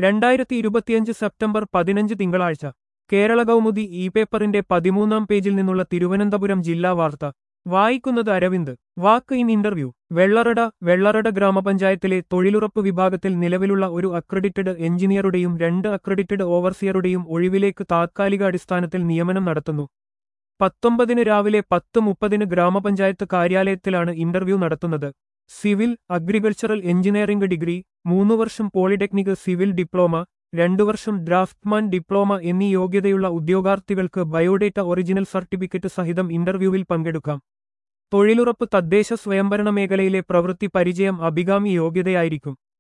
രണ്ടായിരത്തി ഇരുപത്തിയഞ്ച് സെപ്റ്റംബർ പതിനഞ്ച് തിങ്കളാഴ്ച കേരള കൗമുദി ഇ പേപ്പറിന്റെ പതിമൂന്നാം പേജിൽ നിന്നുള്ള തിരുവനന്തപുരം ജില്ലാ വാർത്ത വായിക്കുന്നത് Aravind walk in interview Vellarada Vellarada ഗ്രാമപഞ്ചായത്തിലെ തൊഴിലുറപ്പ് വിഭാഗത്തിൽ നിലവിലുള്ള ഒരു അക്രഡിറ്റഡ് എഞ്ചിനീയറുടെയും രണ്ട് അക്രഡിറ്റഡ് ഓവർസിയറുടെയും ഒഴിവിലേക്ക് താത്കാലിക അടിസ്ഥാനത്തിൽ നിയമനം നടത്തുന്നു പത്തൊമ്പതിന് രാവിലെ പത്ത് മുപ്പതിന് ഗ്രാമപഞ്ചായത്ത് കാര്യാലയത്തിലാണ് ഇന്റർവ്യൂ നടത്തുന്നത് സിവിൽ അഗ്രികൾച്ചറൽ എഞ്ചിനീയറിംഗ് ഡിഗ്രി മൂന്നു വർഷം പോളിടെക്നിക് സിവിൽ ഡിപ്ലോമ രണ്ടു വർഷം ഡ്രാഫ്റ്റ്മാൻ ഡിപ്ലോമ എന്നീ യോഗ്യതയുള്ള ഉദ്യോഗാർത്ഥികൾക്ക് ബയോഡേറ്റ ഒറിജിനൽ സർട്ടിഫിക്കറ്റ് സഹിതം ഇന്റർവ്യൂവിൽ പങ്കെടുക്കാം തൊഴിലുറപ്പ് തദ്ദേശ സ്വയംഭരണ മേഖലയിലെ പ്രവൃത്തി പരിചയം അഭികാമി യോഗ്യതയായിരിക്കും